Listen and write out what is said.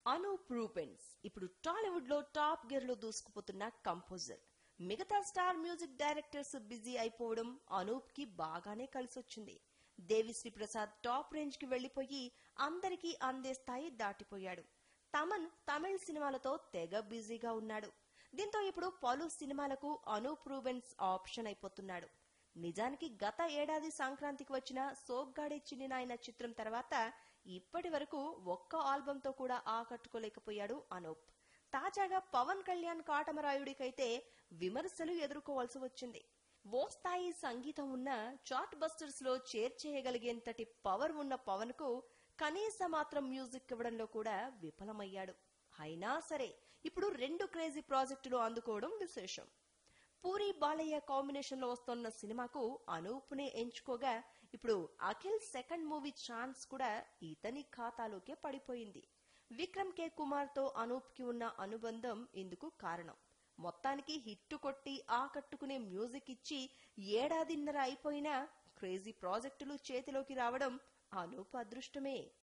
అనూప్ రూపెన్స్ ఇప్పుడు టాలీవుడ్ లో top gear లో దూసుకుపోతున్న కంపోజర్ మిగతా స్టార్ మ్యూజిక్ డైరెక్టర్స్ బిజీ అయిపోవడం అనూప్ కి బాగానే కలిసొచ్చింది దేవిశ్రీ ప్రసాద్ టాప్ రేంజ్ కి వెళ్లిపోయి అందరికీ అందే స్థాయి దాటిపోయాడు తమన్ తమిళ్ సినిమాలతో తెగ బిజీగా ఉన్నాడు దీంతో ఇప్పుడు పలు సినిమాలకు అనూప్ రూబెన్స్ ఆప్షన్ అయిపోతున్నాడు నిజానికి గత ఏడాది సంక్రాంతికి వచ్చిన సోగ్గాడే చిన్ని నాయన చిత్రం తర్వాత ఇప్పటి వరకు ఒక్క ఆల్బంతో కూడా ఆకట్టుకోలేకపోయాడు అనూప్ తాజాగా పవన్ కళ్యాణ్ కాటమరాయుడికైతే విమర్శలు ఎదుర్కోవాల్సి వచ్చింది ఓ స్థాయి సంగీతం ఉన్న చార్ట్ బస్టర్స్ లో చేర్చేయగలిగేంతటి పవర్ ఉన్న పవన్ కు కనీస మాత్రం మ్యూజిక్ ఇవ్వడంలో కూడా విఫలమయ్యాడు అయినా సరే ఇప్పుడు రెండు క్రేజీ ప్రాజెక్టులు అందుకోవడం విశేషం పూరి బాలయ్య కాంబినేషన్ లో వస్తున్న సినిమాకు అనూప్నే ఎంచుకోగా ఇప్పుడు అఖిల్ సెకండ్ మూవీ ఛాన్స్ కూడా ఇతని ఖాతాలోకే పడిపోయింది విక్రమ్ కే కుమార్ తో అనూప్ కి ఉన్న అనుబంధం ఇందుకు కారణం మొత్తానికి హిట్టు కొట్టి ఆకట్టుకునే మ్యూజిక్ ఇచ్చి ఏడాదిన్నర అయిపోయినా క్రేజీ ప్రాజెక్టులు చేతిలోకి రావడం అనూప్ అదృష్టమే